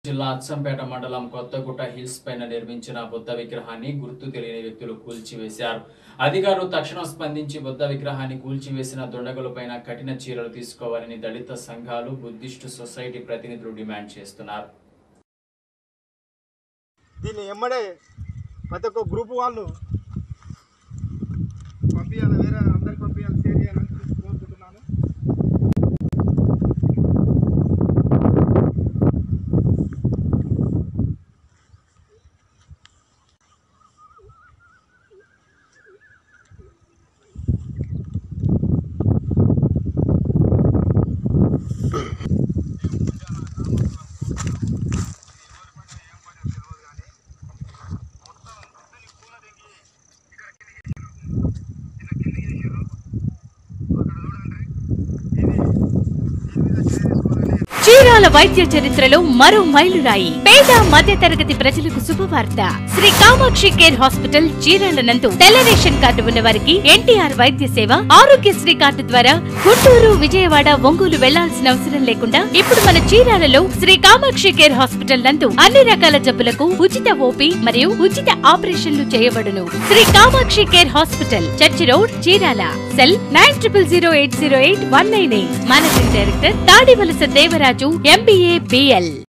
జిల్లా అచ్చంపేట మండలం కొత్తగుట్ట హిల్స్ పైన నిర్మించిన బుద్ధ విగ్రహాన్ని గుర్తు తెలియని వ్యక్తులు కూల్చివేశారు అధికారులు తక్షణం స్పందించి బుద్ధ విగ్రహాన్ని కూల్చివేసిన దుండగులపైన కఠిన చర్యలు తీసుకోవాలని దళిత సంఘాలు బుద్ధిస్టు సొసైటీ ప్రతినిధులు డిమాండ్ చేస్తున్నారు దీన్ని ఎమ్మడే ప్రతి ఒక్క గ్రూప్ వాళ్ళు పంపించాలి వేరే అందరికి పంపించాలి షేర్ చేయాలని కోరుకుంటున్నాను చీరాల వైద్య చరిత్రలో మరో మైలురాయి పేద మధ్య తరగతి ప్రజలకు శుభవార్త శ్రీ కామాక్షి కేర్ హాస్పిటల్ చీరాల నందు తెల్ల రేషన్ కార్డు ఉన్న వారికి ఎన్టీఆర్ వైద్య సేవ ఆరోగ్యశ్రీ కార్డు ద్వారా గుంటూరు విజయవాడ ఒంగోలు వెళ్లాల్సిన అవసరం లేకుండా ఇప్పుడు మన చీరాలలో శ్రీ కామాక్షి కేర్ హాస్పిటల్ నందు అన్ని రకాల జబ్బులకు ఉచిత ఓపీ మరియు ఉచిత ఆపరేషన్లు చేయబడును Shri Kamakshi care hospital church road Chirala cell nine triple zero eight zero eight one nine eight managing director Tadivalasa Devaraju MBA BL